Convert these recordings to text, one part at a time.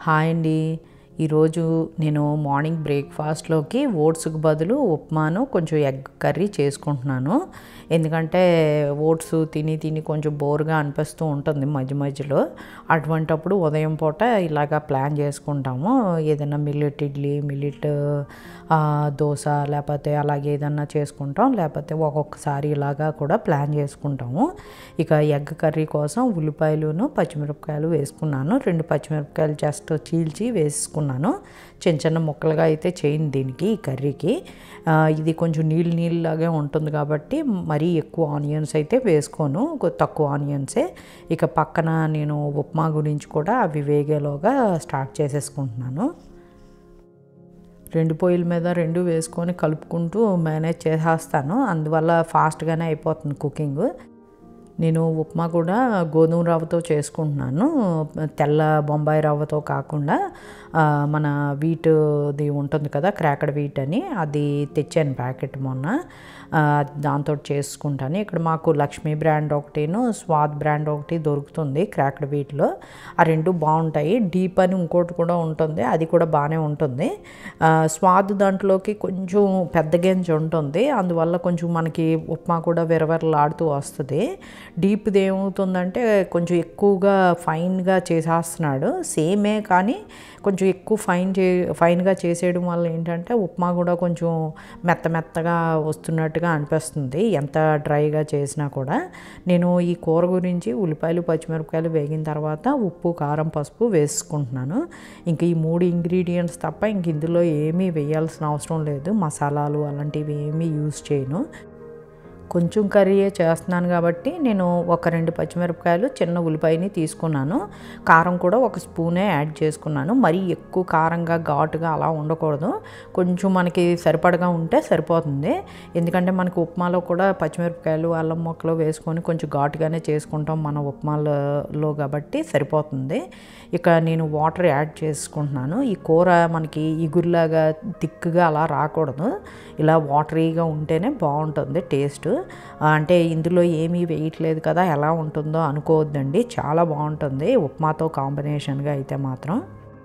hi అండి ఈరోజు నేను మార్నింగ్ బ్రేక్ఫాస్ట్లోకి ఓట్స్కి బదులు ఉప్మాను కొంచెం ఎగ్ కర్రీ చేసుకుంటున్నాను ఎందుకంటే ఓట్స్ తిని తిని కొంచెం బోర్గా అనిపిస్తూ ఉంటుంది మధ్య మధ్యలో అటువంటప్పుడు ఉదయం పూట ఇలాగా ప్లాన్ చేసుకుంటాము ఏదైనా మిల్లెట్ ఇడ్లీ మిల్లెట్ దోశ లేకపోతే అలాగే ఏదన్నా చేసుకుంటాం లేకపోతే ఒక్కొక్కసారి ఇలాగా కూడా ప్లాన్ చేసుకుంటాము ఇక ఎగ్ కర్రీ కోసం ఉల్లిపాయలును పచ్చిమిరపకాయలు వేసుకున్నాను రెండు పచ్చిమిరపకాయలు జస్ట్ చీల్చి వేసుకున్నాను చిన్న చిన్న ముక్కలుగా అయితే చేయను దీనికి ఈ కర్రీకి ఆ, ఇది కొంచెం నీళ్ళు నీళ్ళలాగే ఉంటుంది కాబట్టి మరీ ఎక్కువ ఆనియన్స్ అయితే వేసుకోను కొ- తక్కువ ఆనియన్సే ఇక పక్కన నేను ఉప్మా గురించి కూడా అవి వేగేలోగా స్టార్ట్ చేసేసుకుంటున్నాను రెండు పొయ్యిల మీద రెండు వేసుకొని కలుపుకుంటూ మేనేజ్ చేసేస్తాను అందువల్ల ఫాస్ట్గానే అయిపోతుంది కుకింగ్ నేను ఉప్మా కూడా గోధుమ రవ్వతో చేసుకుంటున్నాను తెల్ల బొంబాయి రవ్వతో కాకుండా ఆ, మన వీటుది ఉంటుంది కదా క్రాకడ్ వీట్ అని అది తెచ్చాను ప్యాకెట్ మొన్న ఆ, దాంతో చేసుకుంటాను ఇక్కడ మాకు లక్ష్మీ బ్రాండ్ ఒకటిను స్వాద్ బ్రాండ్ ఒకటి దొరుకుతుంది క్రాకడ్ వీట్లో ఆ రెండు బాగుంటాయి డీప్ అని ఇంకోటి కూడా ఉంటుంది అది కూడా బాగానే ఉంటుంది ఆ, స్వాద్ దాంట్లోకి కొంచెం పెద్ద గెంజ ఉంటుంది అందువల్ల కొంచెం మనకి ఉప్మా కూడా విరవరలాడుతూ వస్తుంది డీప్ది ఏమవుతుందంటే కొంచెం ఎక్కువగా ఫైన్గా చేసేస్తున్నాడు సేమే కానీ కొంచెం ఎక్కువ ఫైన్ చే ఫైన్గా చేసేయడం వల్ల ఏంటంటే ఉప్మా కూడా కొంచెం మెత్త మెత్తగా వస్తున్నట్టుగా అనిపిస్తుంది ఎంత డ్రైగా చేసినా కూడా నేను ఈ కూర గురించి ఉల్లిపాయలు పచ్చిమిరపకాయలు వేగిన తర్వాత ఉప్పు కారం పసుపు వేసుకుంటున్నాను ఇంక ఈ మూడు ఇంగ్రీడియంట్స్ తప్ప ఇంక ఇందులో ఏమీ వేయాల్సిన అవసరం లేదు మసాలాలు అలాంటివి ఏమీ యూజ్ చేయను కొంచెం కర్రీయే చేస్తున్నాను కాబట్టి నేను ఒక రెండు పచ్చిమిరపకాయలు చిన్న ఉల్లిపాయని తీసుకున్నాను కారం కూడా ఒక స్పూనే యాడ్ చేసుకున్నాను మరీ ఎక్కువ కారంగా ఘాటుగా అలా ఉండకూడదు కొంచెం మనకి సరిపడగా ఉంటే సరిపోతుంది ఎందుకంటే మనకి ఉప్మాలో కూడా పచ్చిమిరపకాయలు అల్లం ముక్కలు వేసుకొని కొంచెం ఘాటుగానే చేసుకుంటాం మన ఉప్మాలో కాబట్టి సరిపోతుంది ఇక నేను వాటర్ యాడ్ చేసుకుంటున్నాను ఈ కూర మనకి ఇగురులాగా థిక్గా అలా రాకూడదు ఇలా వాటరీగా ఉంటేనే బాగుంటుంది టేస్ట్ అంటే ఇందులో ఏమీ వేయట్లేదు కదా ఎలా ఉంటుందో అనుకోవద్దండి చాలా బాగుంటుంది ఉప్మాతో కాంబినేషన్గా అయితే మాత్రం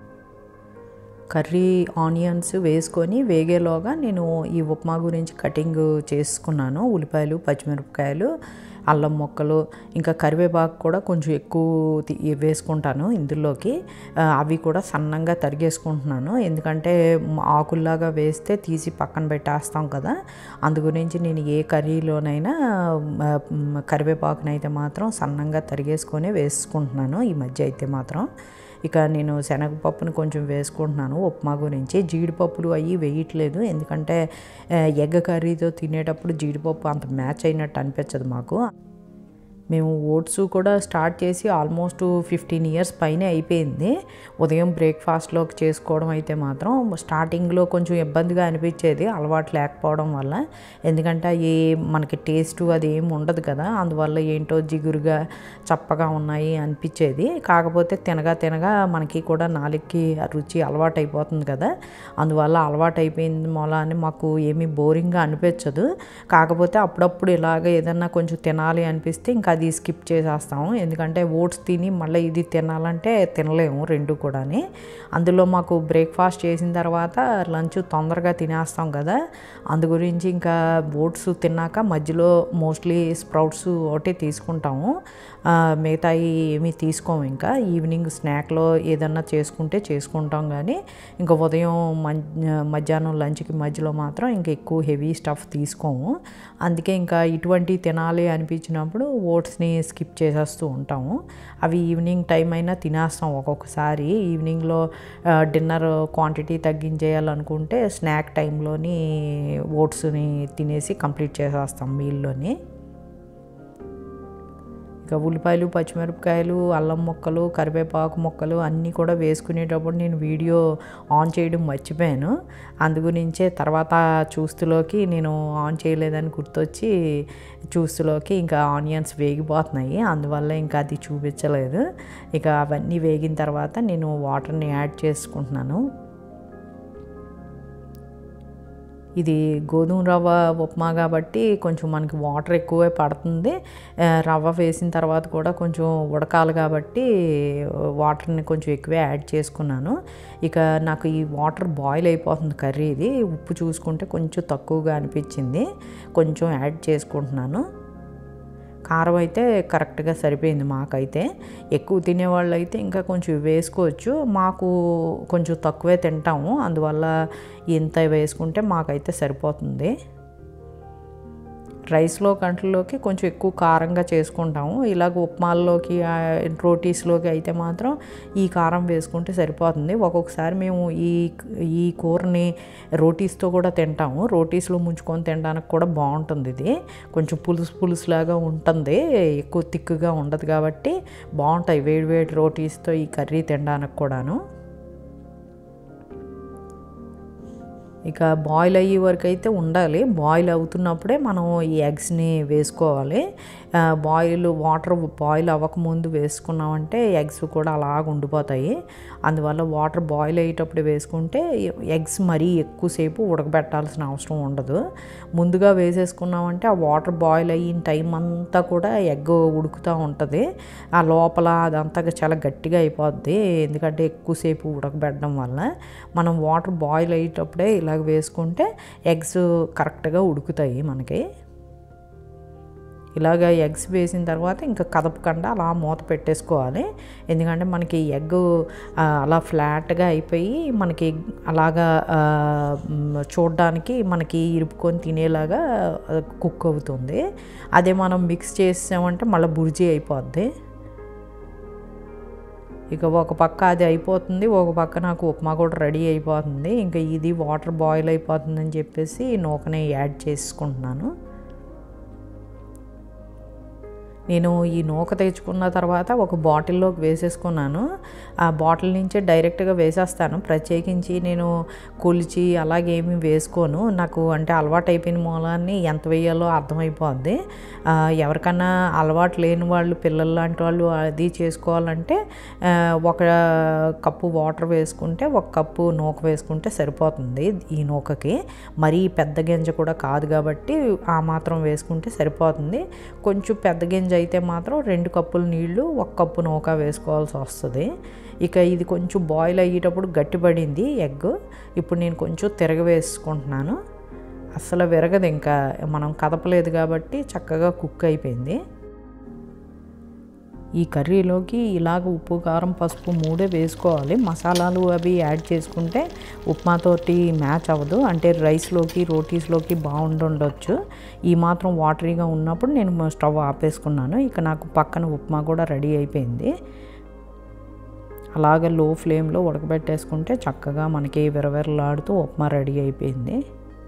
కర్రీ ఆనియన్స్ వేసుకొని వేగేలోగా నేను ఈ ఉప్మా గురించి కటింగ్ చేసుకున్నాను ఉల్లిపాయలు పచ్చిమిరపకాయలు అల్లం ముక్కలు ఇంకా కరివేపాకు కూడా కొంచెం ఎక్కువ తి- వేసుకుంటాను ఇందులోకి ఆ, అవి కూడా సన్నంగా తరిగేసుకుంటున్నాను ఎందుకంటే మ- ఆకుల్లాగా వేస్తే తీసి పక్కన పెట్టేస్తాం కదా అందు గురించి నేను ఏ కర్రీలోనైనా మ, మ, కరివేపాకునైతే మాత్రం సన్నంగా తరిగేసుకొని వేసుకుంటున్నాను ఈ మధ్య అయితే మాత్రం ఇక నేను శనగపప్పుని కొంచెం వేసుకుంటున్నాను ఉప్మా గురించి జీడిపప్పులు అవి వేయట్లేదు ఎందుకంటే ఆ, ఎగ్ కర్రీతో తినేటప్పుడు జీడిపప్పు అంత మ్యాచ్ అయినట్టు అనిపించదు మాకు మేము ఓట్స్ కూడా స్టార్ట్ చేసి ఆల్మోస్ట్ ఫిఫ్టీన్ ఇయర్స్ పైనే అయిపోయింది ఉదయం బ్రేక్ఫాస్ట్లోకి చేసుకోవడం అయితే మాత్రం స్టార్టింగ్లో కొంచెం ఇబ్బందిగా అనిపించేది అలవాటు లేకపోవడం వల్ల ఎందుకంటే అవి మనకి టేస్ట్ అది ఏమి ఉండదు కదా అందువల్ల ఏంటో జిగురుగా చప్పగా ఉన్నాయి అనిపించేది కాకపోతే తినగా తినగా మనకి కూడా నాలుగుకి రుచి అలవాటు అయిపోతుంది కదా అందువల్ల అలవాటు అయిపోయింది మూల అని మాకు ఏమీ బోరింగ్గా అనిపించదు కాకపోతే అప్పుడప్పుడు ఇలాగ ఏదన్నా కొంచెం తినాలి అనిపిస్తే ఇంకా అది స్కిప్ చేసేస్తాము ఎందుకంటే ఓట్స్ తిని మళ్ళీ ఇది తినాలంటే తినలేము రెండు కూడాని అందులో మాకు బ్రేక్ఫాస్ట్ చేసిన తర్వాత లంచ్ తొందరగా తినేస్తాం కదా అందు గురించి ఇంకా ఓట్స్ తిన్నాక మధ్యలో మోస్ట్లీ స్ప్రౌట్స్ ఒకటి తీసుకుంటాము ఆ, మిగతాయి ఏమీ తీసుకోము ఇంకా ఈవినింగ్ స్నాక్లో ఏదన్నా చేసుకుంటే చేసుకుంటాం కానీ ఇంకా ఉదయం మధ్య- మధ్యాహ్నం లంచ్కి మధ్యలో మాత్రం ఇంకా ఎక్కువ హెవీ స్టఫ్ తీసుకోము అందుకే ఇంకా ఇటువంటి తినాలి అనిపించినప్పుడు ఓట్స్ని స్కిప్ చేసేస్తూ ఉంటాము అవి ఈవినింగ్ టైం అయినా తినేస్తాం ఒక్కొక్కసారి ఈవినింగ్లో డిన్నర్ క్వాంటిటీ తగ్గించేయాలనుకుంటే స్నాక్ టైంలోని ఓట్స్ని తినేసి కంప్లీట్ చేసేస్తాం మీల్లోని ఇక ఉల్లిపాయలు పచ్చిమిరపకాయలు అల్లం ముక్కలు కరివేపాకు ముక్కలు అన్నీ కూడా వేసుకునేటప్పుడు నేను వీడియో ఆన్ చేయడం మర్చిపోయాను అందుగురించే తర్వాత చూస్తులోకి నేను ఆన్ చేయలేదని గుర్తొచ్చి చూస్తులోకి ఇంకా ఆనియన్స్ వేగిపోతున్నాయి అందువల్ల ఇంకా అది చూపించలేదు ఇక అవన్నీ వేగిన తర్వాత నేను వాటర్ని యాడ్ చేసుకుంటున్నాను ఇది గోధుమ రవ్వ ఉప్మా కాబట్టి కొంచెం మనకి వాటర్ ఎక్కువే పడుతుంది ఆ, రవ్వ వేసిన తర్వాత కూడా కొంచెం ఉడకాలి కాబట్టి వాటర్ని కొంచెం ఎక్కువే యాడ్ చేసుకున్నాను ఇక నాకు ఈ వాటర్ బాయిల్ అయిపోతుంది కర్రీ ఇది ఉప్పు చూసుకుంటే కొంచెం తక్కువగా అనిపించింది కొంచెం యాడ్ చేసుకుంటున్నాను కారం అయితే కరెక్ట్గా సరిపోయింది మాకైతే ఎక్కువ తినేవాళ్ళు అయితే ఇంకా కొంచెం వేసుకోవచ్చు మాకు కొంచెం తక్కువే తింటాము అందువల్ల ఇంత వేసుకుంటే మాకైతే సరిపోతుంది రైస్లో కంట్లలోకి కొంచెం ఎక్కువ కారంగా చేసుకుంటాము ఇలాగ ఉప్మాల్లోకి ఆ, రోటీస్లోకి అయితే మాత్రం ఈ కారం వేసుకుంటే సరిపోతుంది ఒక్కొక్కసారి మేము ఈ ఈ కూరని రోటీస్తో కూడా తింటాము రోటీస్లో ముంచుకొని తినడానికి కూడా బాగుంటుంది ఇది కొంచెం పులుసు పులుసులాగా ఉంటుంది ఎక్కువ తిక్కుగా ఉండదు కాబట్టి బాగుంటాయి వేడి వేడి రోటీస్తో ఈ కర్రీ తినడానికి కూడాను ఇక బాయిల్ అయ్యే వరకు అయితే ఉండాలి బాయిల్ అవుతున్నప్పుడే మనం ఈ ఎగ్స్ని వేసుకోవాలి ఆ, బాయిల్ వాటర్ బాయిల్ అవ్వకముందు వేసుకున్నామంటే ఎగ్స్ కూడా అలాగ ఉండిపోతాయి అందువల్ల వాటర్ బాయిల్ అయ్యేటప్పుడు వేసుకుంటే ఎగ్స్ మరీ ఎక్కువసేపు ఉడకబెట్టాల్సిన అవసరం ఉండదు ముందుగా వేసేసుకున్నామంటే ఆ వాటర్ బాయిల్ అయిన టైం అంతా కూడా ఎగ్ ఉడుకుతూ ఉంటుంది ఆ లోపల అదంతా చాలా గట్టిగా అయిపోద్ది ఎందుకంటే ఎక్కువసేపు ఉడకబెట్టడం వల్ల మనం వాటర్ బాయిల్ అయ్యేటప్పుడే ఇలాగ వేసుకుంటే ఎగ్స్ కరెక్ట్గా ఉడుకుతాయి మనకి ఇలాగ ఎగ్స్ వేసిన తర్వాత ఇంకా కదపకుండా అలా మూత పెట్టేసుకోవాలి ఎందుకంటే మనకి ఎగ్ ఆ, అలా ఫ్లాట్గా అయిపోయి మనకి అలాగా ఆ, మ్, చూడడానికి మనకి ఇరుపుకొని తినేలాగా కుక్ అవుతుంది అదే మనం మిక్స్ చేసామంటే మళ్ళీ బుర్జీ అయిపోద్ది ఇక ఒక పక్క అది అయిపోతుంది ఒక పక్క నాకు ఉప్మా కూడా రెడీ అయిపోతుంది ఇంకా ఇది వాటర్ బాయిల్ అయిపోతుందని చెప్పేసి నూకనే యాడ్ చేసుకుంటున్నాను నేను ఈ నూక తెచ్చుకున్న తర్వాత ఒక బాటిల్లోకి వేసేసుకున్నాను ఆ బాటిల్ నుంచే డైరెక్ట్గా వేసేస్తాను ప్రత్యేకించి నేను కొలిచి అలాగేమీ వేసుకోను నాకు అంటే అలవాటు అయిపోయిన మూలాన్ని ఎంత వేయాలో అర్థమైపోద్ది ఆ, ఎవరికన్నా అలవాటు లేని వాళ్ళు పిల్లలు లాంటి వాళ్ళు అది చేసుకోవాలంటే ఆ, ఒక కప్పు వాటర్ వేసుకుంటే ఒక కప్పు నూక వేసుకుంటే సరిపోతుంది ఈ నూకకి మరీ పెద్ద గింజ కూడా కాదు కాబట్టి ఆ మాత్రం వేసుకుంటే సరిపోతుంది కొంచెం పెద్ద గింజ అయితే మాత్రం రెండు కప్పుల నీళ్లు ఒక కప్పు నూక వేసుకోవాల్సి వస్తుంది ఇక ఇది కొంచెం బాయిల్ అయ్యేటప్పుడు గట్టిపడింది ఎగ్ ఇప్పుడు నేను కొంచెం తిరగవేసుకుంటున్నాను అస్సలు విరగదు ఇంకా మనం కదపలేదు కాబట్టి చక్కగా కుక్ అయిపోయింది ఈ కర్రీలోకి ఇలాగ ఉప్పు కారం పసుపు మూడే వేసుకోవాలి మసాలాలు అవి యాడ్ చేసుకుంటే ఉప్మాతోటి మ్యాచ్ అవ్వదు అంటే రైస్లోకి రోటీస్లోకి బాగుండుండొచ్చు ఈ మాత్రం వాటరీగా ఉన్నప్పుడు నేను స్టవ్ ఆపేసుకున్నాను ఇక నాకు పక్కన ఉప్మా కూడా రెడీ అయిపోయింది అలాగ లో ఫ్లేమ్లో ఉడకబెట్టేసుకుంటే చక్కగా మనకి విరవిరలాడుతూ ఉప్మా రెడీ అయిపోయింది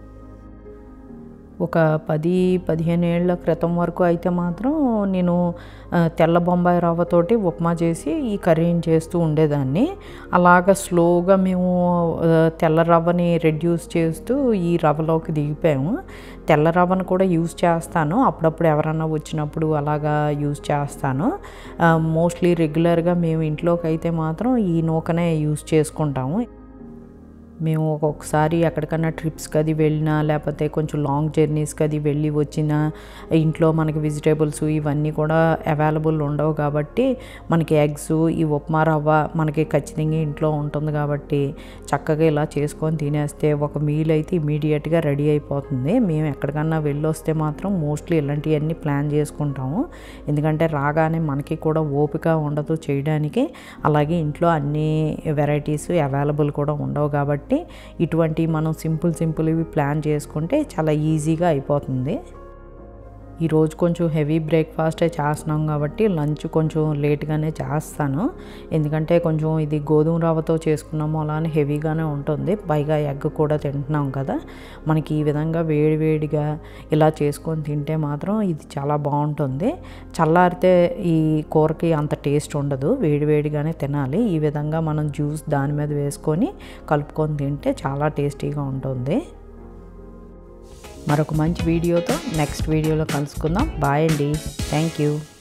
ఒక పది పదిహేను ఏళ్ళ క్రితం వరకు అయితే మాత్రం నేను ఆ, తెల్ల బొంబాయి రవ్వతోటి ఉప్మా చేసి ఈ కర్రీని చేస్తూ ఉండేదాన్ని అలాగ స్లోగా మేము ఆ, తెల్ల రవ్వని రెడ్యూస్ చేస్తూ ఈ రవ్వలోకి దిగిపోయాము తెల్ల రవ్వను కూడా యూజ్ చేస్తాను అప్పుడప్పుడు ఎవరన్నా వచ్చినప్పుడు అలాగా యూజ్ చేస్తాను మోస్ట్లీ రెగ్యులర్గా మేము ఇంట్లోకి అయితే మాత్రం ఈ నూకనే యూజ్ చేసుకుంటాము మేము ఒక్కొక్కసారి ఎక్కడికన్నా ట్రిప్స్కి అది వెళ్ళినా లేకపోతే కొంచెం లాంగ్ జర్నీస్కి అది వెళ్ళి వచ్చిన ఇంట్లో మనకి వెజిటేబుల్స్ ఇవన్నీ కూడా అవైలబుల్ ఉండవు కాబట్టి మనకి ఎగ్స్ ఈ ఉప్మా రవ్వ మనకి ఖచ్చితంగా ఇంట్లో ఉంటుంది కాబట్టి చక్కగా ఇలా చేసుకొని తినేస్తే ఒక మీల్ అయితే ఇమీడియట్గా రెడీ అయిపోతుంది మేము ఎక్కడికన్నా వెళ్ళొస్తే మాత్రం మోస్ట్లీ ఇలాంటివన్నీ ప్లాన్ చేసుకుంటాము ఎందుకంటే రాగానే మనకి కూడా ఓపిక ఉండదు చేయడానికి అలాగే ఇంట్లో అన్ని వెరైటీస్ అవైలబుల్ కూడా ఉండవు కాబట్టి ఇటువంటి మనం సింపుల్ సింపుల్ ఇవి ప్లాన్ చేసుకుంటే చాలా ఈజీగా అయిపోతుంది ఈరోజు కొంచెం హెవీ బ్రేక్ఫాస్టే చేస్తున్నాం కాబట్టి లంచ్ కొంచెం లేట్గానే చేస్తాను ఎందుకంటే కొంచెం ఇది గోధుమ రవ్వతో చేసుకున్నాము అలానే హెవీగానే ఉంటుంది పైగా ఎగ్ కూడా తింటున్నాం కదా మనకి ఈ విధంగా వేడివేడిగా ఇలా చేసుకొని తింటే మాత్రం ఇది చాలా బాగుంటుంది చల్లారితే ఈ కూరకి అంత టేస్ట్ ఉండదు వేడివేడిగానే తినాలి ఈ విధంగా మనం జ్యూస్ దాని మీద వేసుకొని కలుపుకొని తింటే చాలా టేస్టీగా ఉంటుంది మరొక మంచి వీడియోతో నెక్స్ట్ వీడియోలో కలుసుకుందాం బాయ్ అండి థ్యాంక్ యూ